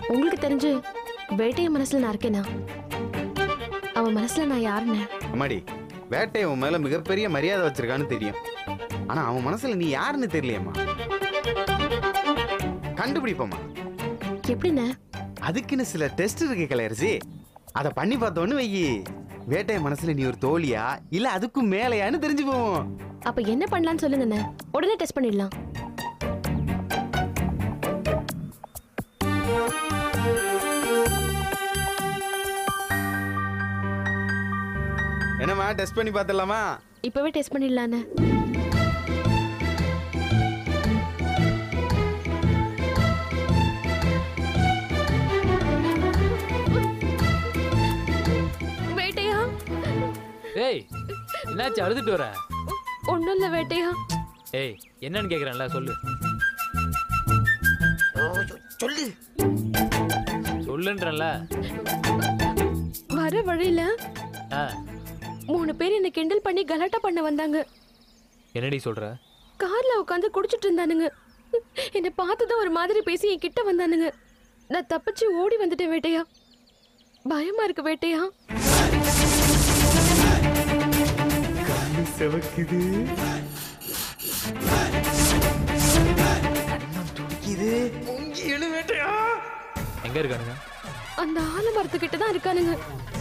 உங்களுக்கு தெரிஞ்சு வேட்டைய மனசுல நான் இருக்கேனா அவன் மனசுல நான் யாருன்னு அம்மாடி வேட்டை உன் மேல மிகப்பெரிய மரியாதை வச்சிருக்கான்னு தெரியும் ஆனா அவன் மனசுல நீ யாருன்னு தெரியலையம்மா கண்டுபிடிப்போம்மா எப்படிண்ணே அதுக்குன்னு சில டெஸ்ட் இருக்கு கலையரசி அதை பண்ணி பார்த்தோன்னு வையி வேட்டை மனசுல நீ ஒரு தோழியா இல்ல அதுக்கும் மேலையான்னு தெரிஞ்சு போவோம் அப்ப என்ன பண்ணலாம்னு சொல்லுங்கண்ணே உடனே டெஸ்ட் பண்ணிடலாம் என்னம்மா டெஸ்ட் பண்ணி பார்த்துடலாமா இப்பவே டெஸ்ட் பண்ணிடலாண்ணே வேட்டையா ஏய் என்னாச்சு அழுதுட்டு வர ஒண்ணும் இல்ல வேட்டையா ஏய் என்னன்னு கேக்குறேன்ல சொல்லு சொல்லு சொல்லுன்றல வர வழியில ஆ மூணு பேர் என்ன கிண்டல் பண்ணி கலாட்டா பண்ண வந்தாங்க என்னடி சொல்ற கார்ல உட்காந்து குடிச்சிட்டு இருந்தானுங்க என்னை பார்த்ததும் ஒரு மாதிரி பேசி என் கிட்ட வந்தானுங்க நான் தப்பிச்சு ஓடி வந்துட்டேன் வேட்டையா பயமா இருக்கு வேட்டையா செவக்குது இது பொங்கி எழு வேட்டையா எங்க இருக்கானுங்க அந்த ஆலமரத்துக்கிட்ட தான் இருக்கானுங்க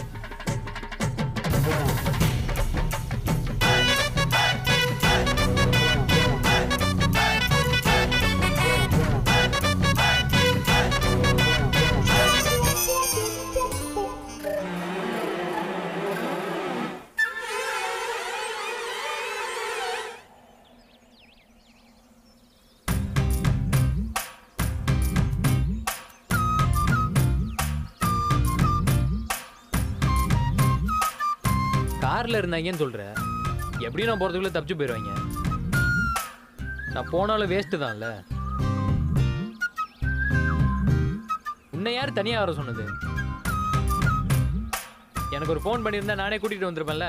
கார்ல இருந்தாங்கன்னு சொல்ற எப்படியும் நான் போறதுக்குள்ள தப்பிச்சு போயிடுவாங்க நான் போனாலும் வேஸ்ட் தான்ல உன்னை யார் தனியா வர சொன்னது எனக்கு ஒரு ஃபோன் பண்ணியிருந்தா நானே கூட்டிட்டு வந்திருப்பேன்ல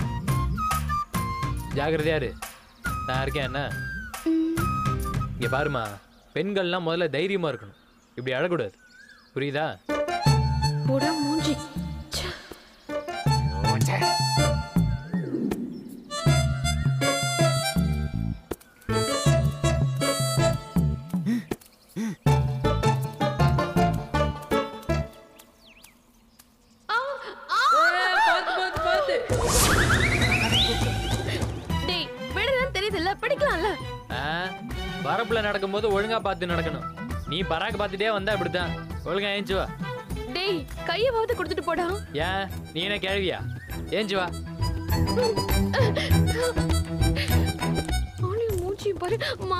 ஜாகிரதையா இரு நான் இருக்கேன் என்ன இங்க பாருமா பெண்கள்லாம் முதல்ல தைரியமா இருக்கணும் இப்படி அழக்கூடாது புரியுதா போடா மூஞ்சி ச்சே. டேய் விடுறதுன்னு தெரியுதுல்ல படிக்கலாம்ல ஆ, வரப்புல நடக்கும்போது ஒழுங்கா பார்த்து நடக்கணும் நீ பராக்கு பார்த்துட்டே வந்தா இப்படித்தான் ஒழுங்கா ஏஞ்சி வா டேய் கையவாவது கொடுத்துட்டு போடா ஏன் நீ என்ன கேள்வியா ஏஞ்சி வா அவனையும் மூஞ்சி பாரு மா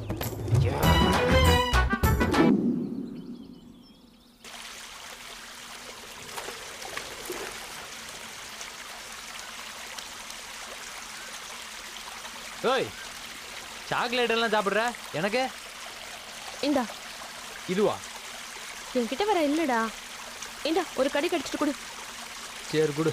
ஓய் சாக்லேட் எல்லாம் சாப்பிடுற எனக்கு இந்தா இதுவா என்கிட்ட வர இல்லடா இந்தா ஒரு கடி கடிச்சிட்டு கொடு சரி குடு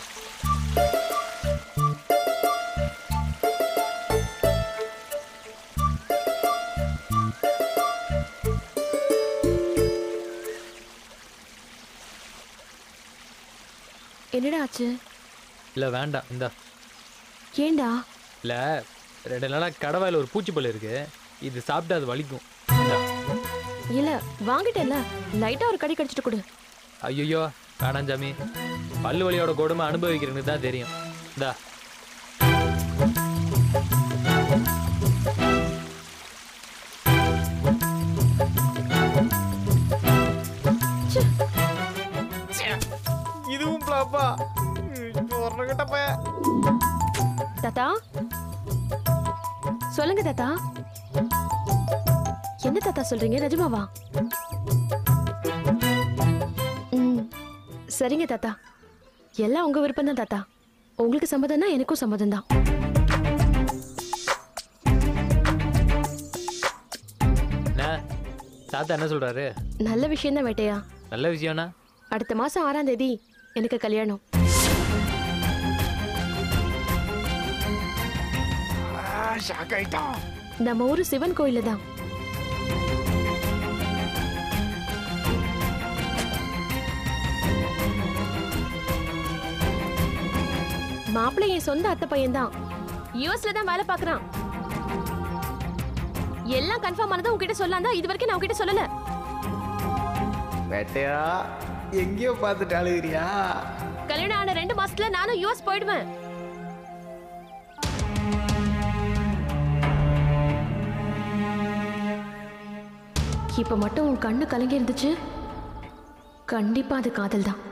என்னடா ஆச்சு இல்ல வேண்டாம் இந்தா ஏண்டா இல்ல ரெண்டு நாளா கடவாயில் ஒரு பூச்சிப்பல் இருக்கு இது சாப்பிட்டு அது வலிக்கும் இந்தா. இல்ல வாங்கிட்டேல்ல லைட்டா ஒரு கடி கடிச்சிட்டு கொடு ஐயையோ வேணாம் சாமி பல்லு வலியோட கொடுமை அனுபவிக்கிறவனுக்கு தான் தெரியும் இந்தா இதுவும் பிளாப்பா கிட்ட போய தாத்தா சொல்லுங்க தாத்தா என்ன தாத்தா சொல்றீங்க நிஜமாவா ம் சரிங்க தாத்தா எல்லாம் உங்க விருப்பம் தான் தாத்தா உங்களுக்கு சம்மதம்னா எனக்கும் சம்மதம் தான் என்ன தாத்தா என்ன சொல்றாரு நல்ல விஷயம் தான் வேட்டையா நல்ல விஷயம்னா அடுத்த மாசம் ஆறாம் தேதி எனக்கு கல்யாணம் ஷாக் ஆயிட்டான் நம்ம ஊரு சிவன் கோயில தான் மாப்பிள்ளை என் சொந்த அத்தை பையன் தான் யூஎஸ்ல தான் வேலை பார்க்கறான் எல்லாம் கன்ஃபார்ம் ஆனதா உன்கிட்ட சொல்லலாம் தான் இது வரைக்கும் நான் உன்கிட்ட சொல்லல வேட்டையா எங்கேயோ பார்த்துட்டு அழுகிறியா கல்யாணம் ஆன ரெண்டு மாசத்துல நானும் யூஎஸ் போயிடுவேன் இப்ப மட்டும் உன் கண்ணு கலங்கி இருந்துச்சு கண்டிப்பா அது காதல் தான்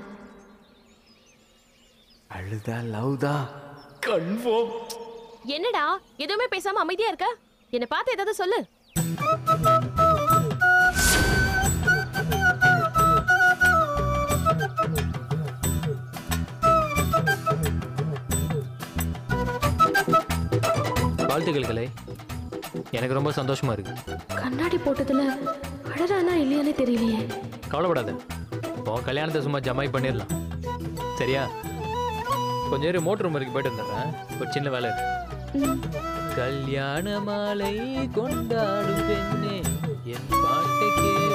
அழுதா லவ் தான் கன்ஃபார்ம் என்னடா எதுவுமே பேசாம அமைதியா இருக்க என்ன பார்த்து ஏதாவது சொல்லு வாழ்த்துக்கள் கலை எனக்கு ரொம்ப சந்தோஷமா இருக்கு கண்ணாடி போட்டதுல அழறானா இல்லையானே தெரியலையே கவலைப்படாத உன் கல்யாணத்தை சும்மா ஜமாய் பண்ணிடலாம் சரியா கொஞ்ச நேரம் மோட்டர் ரூம் வரைக்கும் போயிட்டு வந்துடுறேன் ஒரு சின்ன வேலை இருக்கு கல்யாண மாலை கொண்டாடும் பெண்ணே என் பாட்டை கேளு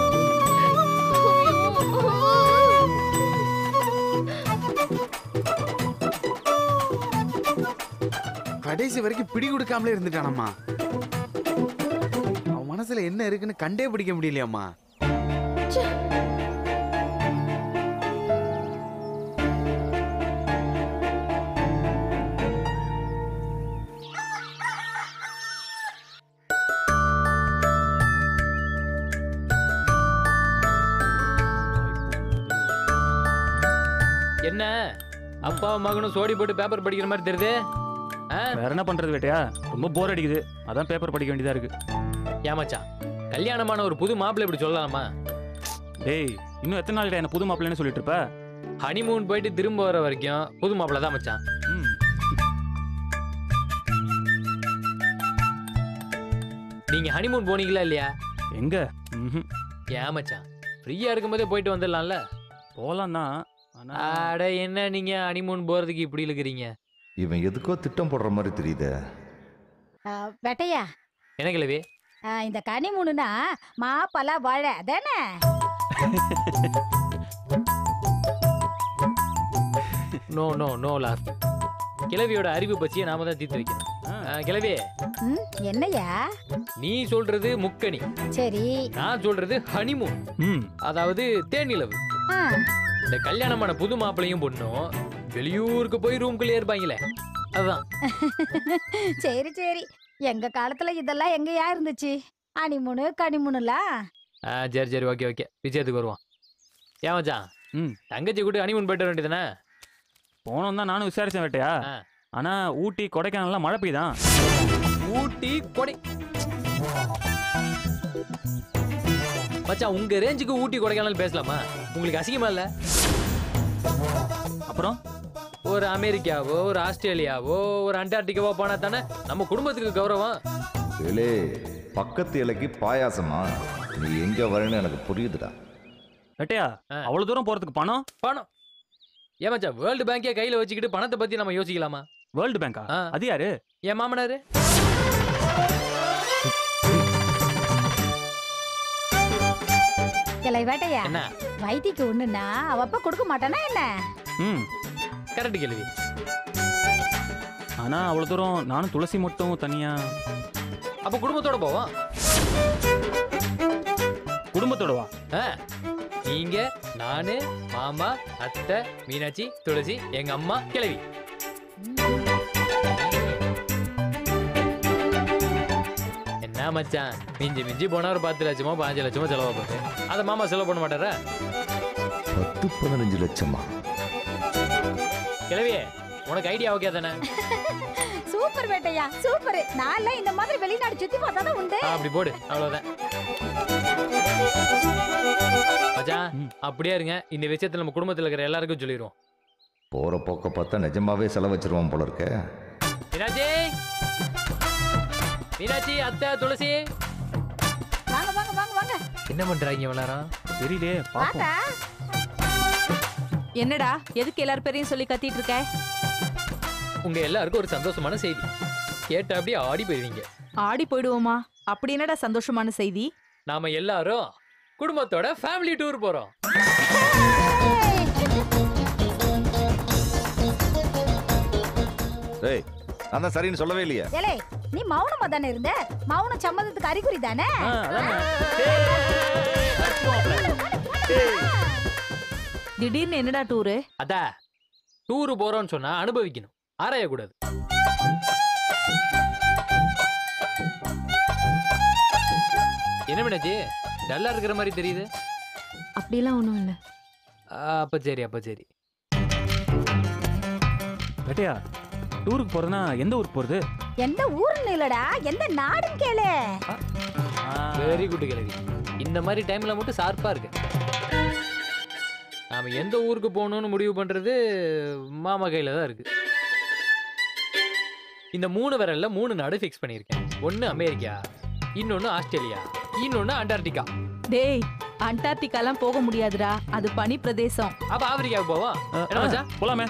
கடைசி வரைக்கும் பிடி கொடுக்காமலே இருந்துட்டானம்மா அவன் மனசுல என்ன இருக்குன்னு கண்டே பிடிக்க முடியலையாம்மா என்ன அப்பா மகனும் சோடி போட்டு பேப்பர் படிக்கிற மாதிரி தெரியுது ஆ? வேற என்ன பண்றது வேட்டையா ரொம்ப போர் அடிக்குது அதான் பேப்பர் படிக்க வேண்டியதா இருக்கு ஏமாச்சான் கல்யாணமான ஒரு புது மாப்பிள்ளை இப்படி சொல்லலாமா டேய் இன்னும் எத்தனை நாள் என்ன புது மாப்பிள்ளைன்னு சொல்லிட்டு இருப்ப ஹனிமூன் போயிட்டு திரும்ப வர வரைக்கும் புது மாப்பிள்ளை தான் மச்சான் ம். நீங்க ஹனிமூன் போனீங்களா இல்லையா எங்க ம்ஹும். ஏன் மச்சான் ஃப்ரீயா இருக்கும்போதே போயிட்டு வந்துடலாம்ல போலாம் தான் ஆனா அட என்ன நீங்க ஹனிமூன் போறதுக்கு இப்படி இருக்கிறீங்க இவன் எதுக்கோ திட்டம் போடுற மாதிரி தெரியுதே ஆ, வெட்டையா என்ன கிழவி ஆ, இந்த கனிமூணுனா மா பலா வாழை அதானே நோ நோ நோ லாஸ் கிழவியோட அறிவு பற்றியை நாம தான் தீர்த்து வைக்கணும் ஆ. ஆ, கிழவி ம், என்னய்யா நீ சொல்றது முக்கணி சரி நான் சொல்றது ஹனிமூன் ம் அதாவது தேனிலவு ஆ, இந்த கல்யாணமான புது மாப்பிளையும் பொண்ணும் வெளியூருக்கு போய் ரூம்குள்ளே இருப்பாங்களே அதுதான் சரி சரி எங்க காலத்துல இதெல்லாம் எங்கயா இருந்துச்சு அனிமுனு கனிமுனுலாம் ஆ சரி சரி ஓகே ஓகே விஷயத்துக்கு வருவோம் ஏன் மச்சான் ம். தங்கச்சி கூட ஹனிமூன் போயிட்டு வர வேண்டியதானே போனோம் தான் நானும் விசாரிச்சேன் வேட்டையா ஆ. ஆனா ஊட்டி கொடைக்கானல்லாம் மழை பெய்யுதான் ஊட்டி கொடை மச்சான் உங்க ரேஞ்சுக்கு ஊட்டி கொடைக்கானல் பேசலாமா உங்களுக்கு அசிங்கமா இல்ல அப்புறம் ஒரு அமெரிக்காவோ ஒரு ஆஸ்திரேலியாவோ ஒரு அண்டார்டிகாவோ போனா தானே நம்ம குடும்பத்துக்கு கௌரவம் ஏலே பக்கத்து இலைக்கு பாயாசமா நீ எங்க வரேன்னு எனக்கு புரியுதுடா வேட்டையா ஆ. அவ்வளவு தூரம் போறதுக்கு பணம் பணம் ஏன் மச்சான் வேர்ல்டு பேங்கே கையில வச்சுக்கிட்டு பணத்தை பத்தி நம்ம யோசிக்கலாமா வேர்ல்டு பேங்கா ஆ. அது யாரு என் மாமனாரு இல்லை வேட்டையா என்ன வைத்திக்கு ஒண்ணுன்னா அவ அப்பா கொடுக்க மாட்டானா என்ன ம் கரெக்ட் கேள்வி ஆனா அவ்வளவு தூரம் நானும் துளசி மட்டும் தனியா அப்ப குடும்பத்தோட போவோம் குடும்பத்தோட வா ஆ, நீங்க நானு மாமா அத்தை மீனாட்சி துளசி எங்க அம்மா கிழவி என்ன மச்சான் மிஞ்சி மிஞ்சி போனா ஒரு பத்து லட்சமோ பாஞ்சு லட்சமோ செலவு போகுது அதை மாமா செலவு பண்ண மாட்டாரா பத்து பதினஞ்சு லட்சமா கிழவி உனக்கு ஐடியா ஓகே தானே சூப்பர் வேட்டையா சூப்பர் நான் இந்த மாதிரி வெளிநாடு சுத்தி பார்த்தா உண்டு ஆ, அப்படி போடு அவ்வளவுதான் மச்சான் ம். அப்படியே இருங்க இந்த விஷயத்துல நம்ம குடும்பத்துல இருக்கிற எல்லாருக்கும் சொல்லிடுவோம் போற போக்க பார்த்தா நிஜமாவே செலவு வச்சிருவான் போல இருக்க மீனாட்சி மீனாட்சி அத்தை துளசி வாங்க வாங்க வாங்க வாங்க என்ன பண்றாங்க எல்லாரும் தெரியலையே பாப்போம் வாங்க என்னடா எதுக்கு எல்லார் பேரையும் சொல்லி கத்திட்டு இருக்க உங்க எல்லாருக்கும் ஒரு சந்தோஷமான செய்தி கேட்ட அப்படியே ஆடி போயிருவீங்க ஆடி போயிடுவோமா அப்படி என்னடா சந்தோஷமான செய்தி நாம எல்லாரும் குடும்பத்தோட ஃபேமிலி டூர் போறோம் டேய் நான் தான் சரின்னு சொல்லவே இல்லையே ஏலே நீ மௌனமா தானே இருந்த மௌனம் சம்மதத்துக்கு அறிகுறி தானே ஆ, அதானே. திடீர்னு என்னடா டூரு அதா டூரு போறோம்னு சொன்னா அனுபவிக்கணும் ஆராயக்கூடாது என்ன மீனாச்சி டல்லா இருக்கிற மாதிரி தெரியுது அப்படிலாம் ஒன்றும் இல்லை ஆ, அப்ப சரி அப்ப சரி வேட்டையா டூருக்கு போறதுனா எந்த ஊருக்கு போறது எந்த ஊர்னு இல்லடா எந்த நாடுன்னு கேளு வெரி குட் கிழவி இந்த மாதிரி டைம்ல மட்டும் ஷார்ப்பா இருக்கு நாம எந்த ஊருக்கு போகணும்னு முடிவு பண்றது மாமா கையில தான் இருக்கு இந்த மூணு விரல்ல மூணு நாடு ஃபிக்ஸ் பண்ணியிருக்கேன் ஒன்னு அமெரிக்கா இன்னொன்னு ஆஸ்திரேலியா இன்னொன்னு அண்டார்டிகா டேய் அண்டார்டிகாலாம் போக முடியாதுடா அது பனி பிரதேசம் அப்ப ஆப்பிரிக்காவுக்கு போவோம் என்ன மச்சான்? போலாமே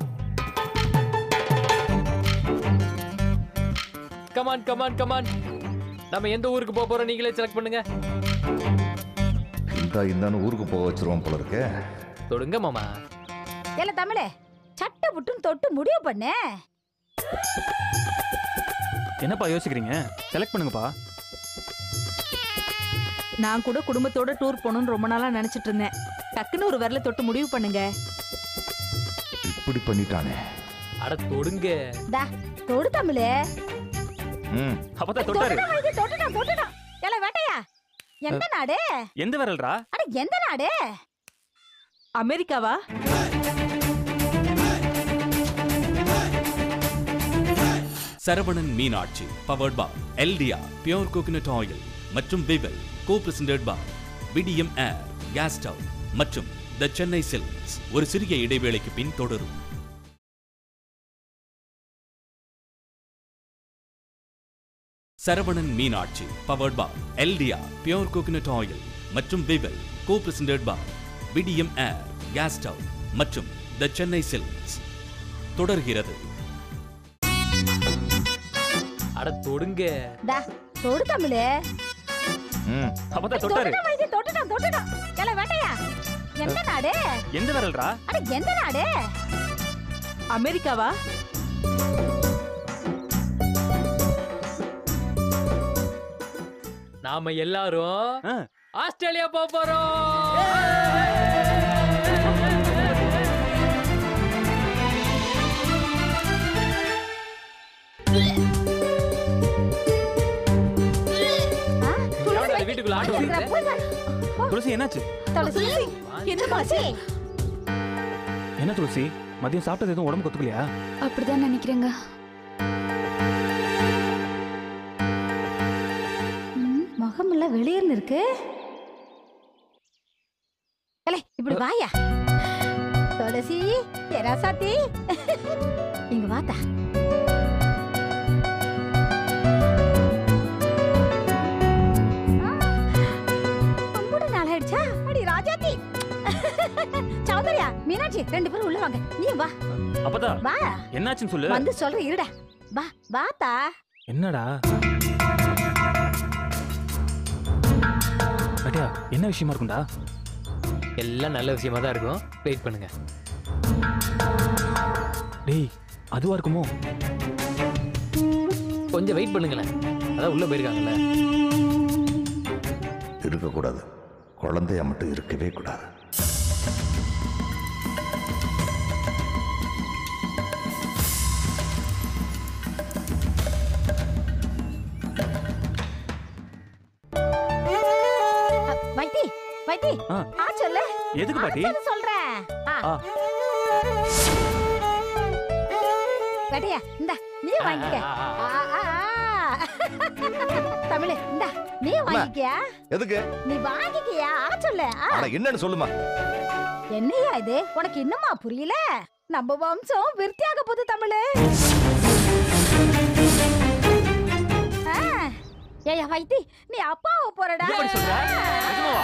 கமான் கமான் கமான் நம்ம எந்த ஊருக்கு போக போறோம் நீங்களே செலக்ட் பண்ணுங்க இந்த இந்தான்னு ஊருக்கு போக வச்சிருவோம் போல இருக்கே தொடுங்க மாமா ஏல தமிழே சட்டை புட்டுன்னு தொட்டு முடிவு பண்ணு என்னப்பா யோசிக்கிறீங்க செலக்ட் பண்ணுங்கப்பா நான் கூட குடும்பத்தோட டூர் போகணும்னு ரொம்ப நாளா நினைச்சிட்டு இருந்தேன் டக்குன்னு ஒரு விரல தொட்டு முடிவு பண்ணுங்க இப்படி பண்ணிட்டானே அட தொடுங்க டா தொடு தமிழே ம் அப்பதான் தொட்டாரு தொட்டுடா வைத்தி தொட்டுடா தொட்டுடா ஏல வேட்டையா எந்த நாடு எந்த விரல்ரா அட எந்த நாடு அமெரிக்காவா Saravanan Meenakshi powered by Eldia pure coconut oil மற்றும் Vivel co presented by Vidiem air gas stove மற்றும் த சென்னை சில்க்ஸ் ஒரு சிறிய இடைவேளைக்கு பின் தொடரும் Saravanan Meenakshi powered by Eldia pure coconut oil மற்றும் Vivel co presented by Vidiem air gas stove மற்றும் த சென்னை சில்க்ஸ் தொடர்கிறது அட தொடுங்க டா தொடு தமிழே ம் அப்பதான் தொட்டாரு தொட்டுடா வைத்தி தொட்டுடா தொட்டுடா ஏல வேட்டையா எந்த நாடு எந்த விரல்ரா அட எந்த நாடு அமெரிக்காவா நாம எல்லாரும் ஆ. ஆஸ்திரேலியா போக போறோம் ஆ, எவன்டா அது வீட்டுக்குள்ள ஆட்டு இருக்கிற வருது? போய் பாரு. துளசி என்னாச்சு துளசி என்ன மாச்சு என்ன துளசி மதியம் சாப்பிட்டது எதுவும் உடம்பு ஒத்துக்கலையா அப்படிதான் நினைக்கிறேங்க ம், முகமெல்லாம் வெளியேன்னு இருக்கு ஏலே, இப்படி வாயா துளசி ஏ ரசாத்தி இங்க வாத்தா ஆ, அம்புடு நாள் ஆயிடுச்சா அடி ராஜாத்தி சௌந்தர்யா மீனாட்சி ரெண்டு பேரும் உள்ள வாங்க நீ வா அப்பதான் வா என்னாச்சுன்னு சொல்லு வந்து சொல்றேன் இருடா வா வாத்தா என்னடா வேட்டையா என்ன விஷயமா இருக்கும்டா எல்லாம் நல்ல விஷயமா தான் இருக்கும் வெயிட் பண்ணுங்க டேய் அதுவா இருக்குமோ கொஞ்சம் வெயிட் பண்ணுங்களேன் அதான் உள்ள போயிருக்காங்கல்ல இருக்கக்கூடாது குழந்தைய மட்டும் இருக்கவே கூடாது அ, வைத்தி வைத்தி ஆ. ஆ சொல்லு எதுக்கு ஆ, பாட்டி சொல்லு சொல்றேன் ஆ. ஆ. வெட்டையா இந்த நீ வாங்கிக்க ஆ, ஆ, ஆ, ஆ, ஆ, ஆ. தமிழ் இந்த நீ வாங்கிக்கியா எதுக்கு நீ வாங்கிக்கியா ஆ சொல்லு ஆ. ஆனா என்னன்னு சொல்லுமா என்னையா இது உனக்கு இன்னுமா புரியல நம்ம வம்சம் விருத்தியாக போகுது தமிழ் ஆ. ஏய்யா வைத்தி நீ அப்பாவை போறடா எப்படி சொல்ற? நிஜமாவா?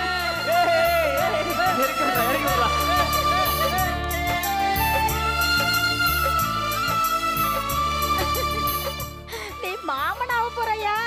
நீ மாமனாவ போறயா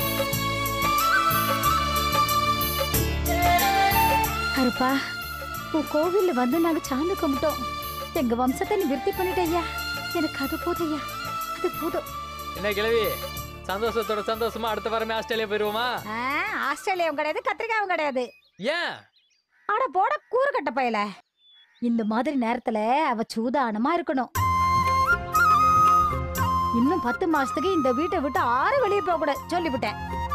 கருப்பா உன் கோவில்ல வந்து நாங்க சாமி கும்பிட்டோம் எங்க வம்சத்தை நீ விருத்தி பண்ணிட்ட ஐயா எனக்கு அது போதும் ஐயா அது போதும் என்ன கிழவி சந்தோஷத்தோட சந்தோஷமா அடுத்த வாரமே ஆஸ்திரேலியா போயிருவோமா ஆ, ஆஸ்திரேலியாவும் கிடையாது கத்திரிக்காயும் கிடையாது ஏன் ஆட போட கூறு கட்ட பயல இந்த மாதிரி நேரத்துல அவ சூதானமா இருக்கணும் இன்னும் பத்து மாசத்துக்கு இந்த வீட்டை விட்டு ஆறு வெளியே போக கூடாது சொல்லிவிட்டேன்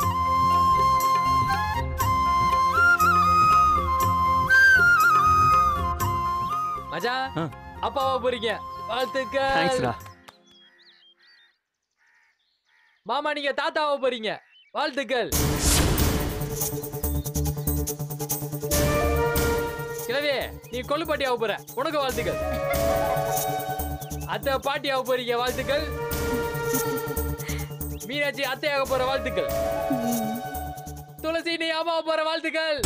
மஜா ஆ. அப்பாவா போறீங்க வாழ்த்துக்கள் தேங்க்ஸ்டா மாமா நீங்க தாத்தாவா போறீங்க வாழ்த்துக்கள் கிழவி நீ கொள்ளுப்பாட்டியாக போற உனக்கு வாழ்த்துக்கள் அத்தை பாட்டியாக போறீங்க வாழ்த்துக்கள் மீனாட்சி அத்தையாக போற வாழ்த்துக்கள் துளசி நீ அம்மாவை போற வாழ்த்துக்கள்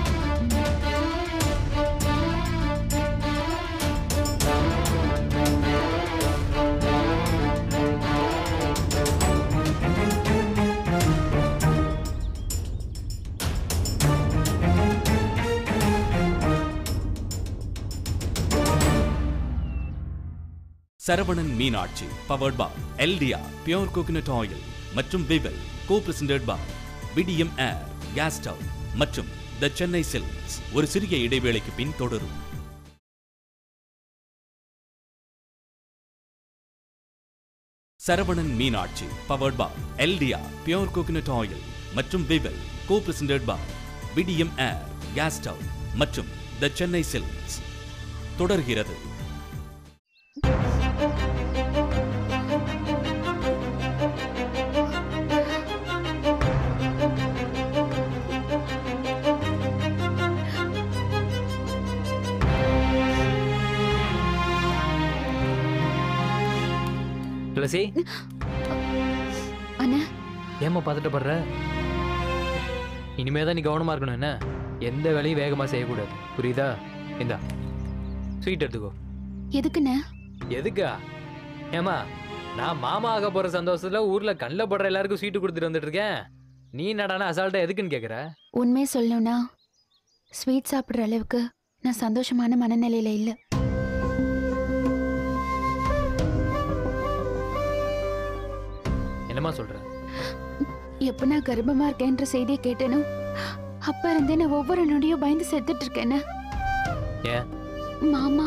Saravanan Meenakshi powered by Eldia pure coconut oil மற்றும் Vivel co presented by Vidiem air gas stove மற்றும் த சென்னை சில்க்ஸ் ஒரு சிறிய இடைவேளைக்கு பின் தொடரும் Saravanan Meenakshi powered by Eldia pure coconut oil மற்றும் Vivel co presented by Vidiem air gas stove மற்றும் த சென்னை சில்க்ஸ் தொடர்கிறது துளசி அண்ணா ஏம்மா பதட்டப்படுற இனிமே தான் நீ கவனமா இருக்கணும் என்ன எந்த வேலையும் வேகமா செய்யக்கூடாது புரியுதா இந்தா ஸ்வீட் எடுத்துக்கோ எதுக்குண்ணே எதுக்கா ஏமா நான் மாமா ஆக போற சந்தோஷத்துல ஊர்ல கண்ணில் படுற எல்லாருக்கும் ஸ்வீட் கொடுத்துட்டு வந்துட்டு இருக்கேன் நீ நடானா அசால்ட்டா எதுக்குன்னு கேக்குற உண்மையை சொல்லணும்னா ஸ்வீட் சாப்பிட்ற அளவுக்கு நான் சந்தோஷமான மனநிலையில இல்லை என்னம்மா சொல்ற எப்ப நான் கர்ப்பமா இருக்கேன்ற செய்தியை கேட்டேனோ அப்ப இருந்தே நான் ஒவ்வொரு நொடியும் பயந்து செத்துட்டு இருக்கேன்னு ஏன்? மாமா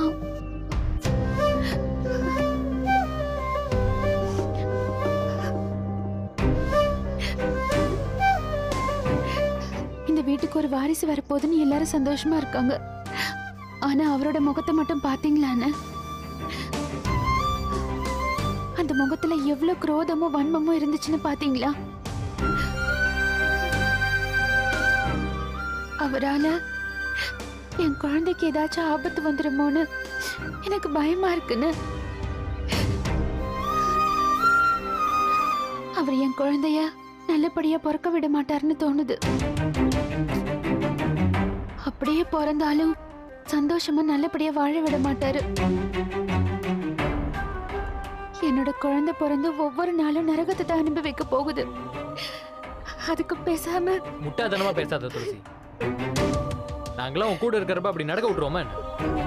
இந்த வீட்டுக்கு ஒரு வாரிசு வரப்போகுதுன்னு எல்லாரும் சந்தோஷமா இருக்காங்க ஆனா அவரோட முகத்தை மட்டும் பாத்தீங்களான்னு அந்த முகத்துல எவ்வளவு குரோதமும் வன்மமும் இருந்துச்சுன்னு பாத்தீங்களா அவரால என் குழந்தைக்கு ஏதாச்சும் ஆபத்து வந்துருமோன்னு எனக்கு பயமா இருக்குன்னு அவர் என் குழந்தைய நல்லபடியா பிறக்க விட மாட்டாருன்னு தோணுது அப்படியே பிறந்தாலும் சந்தோஷமா நல்லபடியா வாழ விட மாட்டாரு என்னோட குழந்தை பிறந்து ஒவ்வொரு நாளும் நரகத்தை தான் அனுபவிக்க போகுது அதுக்கு பேசாம முட்டாத்தனமா பேசாத துளசி நாங்களாம் உன் கூட இருக்கிறப்ப அப்படி நடக்க விட்டுருவோமா என்ன?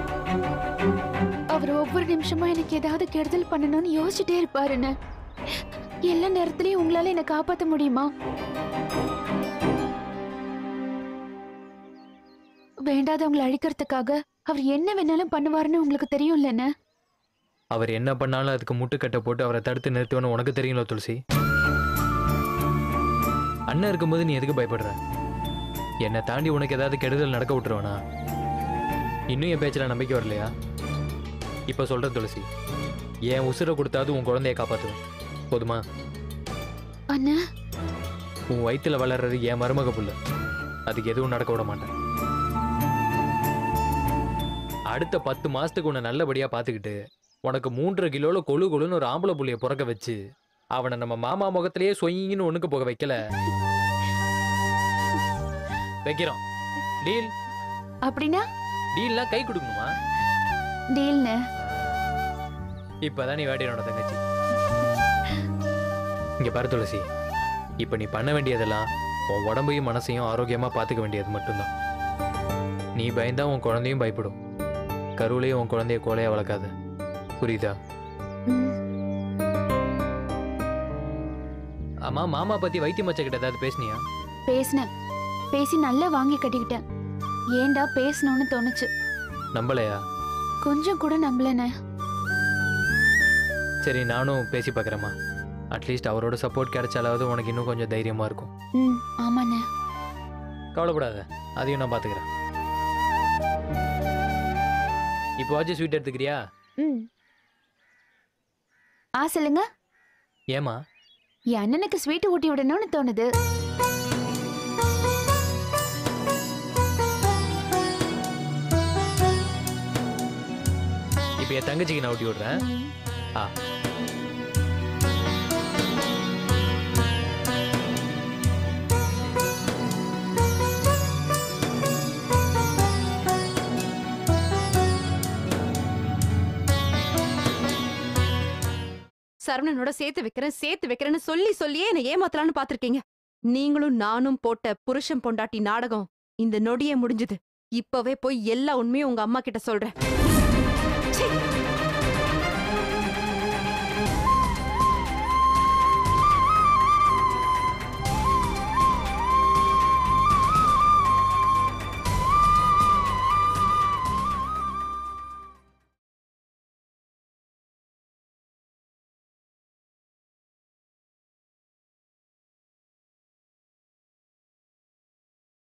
அவர் ஒவ்வொரு நிமிஷமும் எனக்கு ஏதாவது கெடுதல் பண்ணணும்னு யோசிச்சுட்டே இருப்பாருன்னு எல்லா நேரத்துலயும் உங்களால என்னை காப்பாத்த முடியுமா வேண்டாதவங்களை அழிக்கிறதுக்காக அவர் என்ன வேணாலும் பண்ணுவாருன்னு உங்களுக்கு தெரியும்லன்னு அவர் என்ன பண்ணாலும் அதுக்கு முட்டுக்கட்டை போட்டு அவரை தடுத்து நிறுத்துவேன்னு உனக்கு தெரியுங்களா துளசி அண்ணன் இருக்கும்போது நீ எதுக்கு பயப்படுற என்னை தாண்டி உனக்கு ஏதாவது கெடுதல் நடக்க விட்டுருவானா இன்னும் என் பேச்சில் நம்பிக்கை வரலையா இப்போ சொல்ற துளசி என் உசுரை கொடுத்தாவது உன் குழந்தைய காப்பாற்றுவேன் போதுமா அண்ணா உன் வயித்துல வளர்றது என் மருமக புள்ள அதுக்கு எதுவும் நடக்க விட மாட்டேன் அடுத்த பத்து மாசத்துக்கு உன்னை நல்லபடியா பார்த்துக்கிட்டு உனக்கு மூன்றரை கிலோல கொழு கொழுன்னு ஒரு ஆம்பளை புள்ளைய பிறக்க வச்சு அவனை நம்ம மாமா முகத்திலேயே சொயின்னு ஒண்ணுக்கு போக வைக்கல வைக்கிறோம் டீல் அப்படின்னா டீல்னா கை கொடுக்கணுமா டீல்னு இப்பதான் நீ வேட்டையோட தங்கச்சி இங்க பாரு துளசி இப்ப நீ பண்ண வேண்டியதெல்லாம் உன் உடம்பையும் மனசையும் ஆரோக்கியமா பாத்துக்க வேண்டியது மட்டும்தான் நீ பயந்தா உன் குழந்தையும் பயப்படும் கருவிலையும் உன் குழந்தைய கோலையா வளர்க்காத புரியுதா ம், ஆமா மாமா பத்தி வைத்திய மச்ச கிட்ட ஏதாவது பேசுனியா பேசினேன் பேசி நல்லா வாங்கி கட்டிக்கிட்டேன் ஏன்டா பேசணும்னு தோணுச்சு நம்பலையா கொஞ்சம் கூட நம்பலண்ணே சரி நானும் பேசி பார்க்குறேம்மா அட்லீஸ்ட் அவரோட சப்போர்ட் கிடைச்சாலாவது உனக்கு இன்னும் கொஞ்சம் தைரியமா இருக்கும் ம் ஆமாண்ணே கவலைப்படாத அதையும் நான் பார்த்துக்கிறேன் இப்போ ஆச்சு ஸ்வீட் எடுத்துக்கிறியா ம் ஆ சொல்லுங்க ஏமா என் அண்ணனுக்கு ஸ்வீட் ஊட்டி விடணும்னு தோணுது இப்போ என் தங்கச்சிக்கு நான் ஊட்டி விடுறேன் ஆ சரவணனோட சேர்த்து வைக்கிறேன் சேர்த்து வைக்கிறேன்னு சொல்லி சொல்லியே என்னை ஏமாத்தலான்னு பாத்திருக்கீங்க நீங்களும் நானும் போட்ட புருஷன் பொண்டாட்டி நாடகம் இந்த நொடியே முடிஞ்சது இப்பவே போய் எல்லா உண்மையும் உங்க அம்மா கிட்ட சொல்றேன் ச்சீ!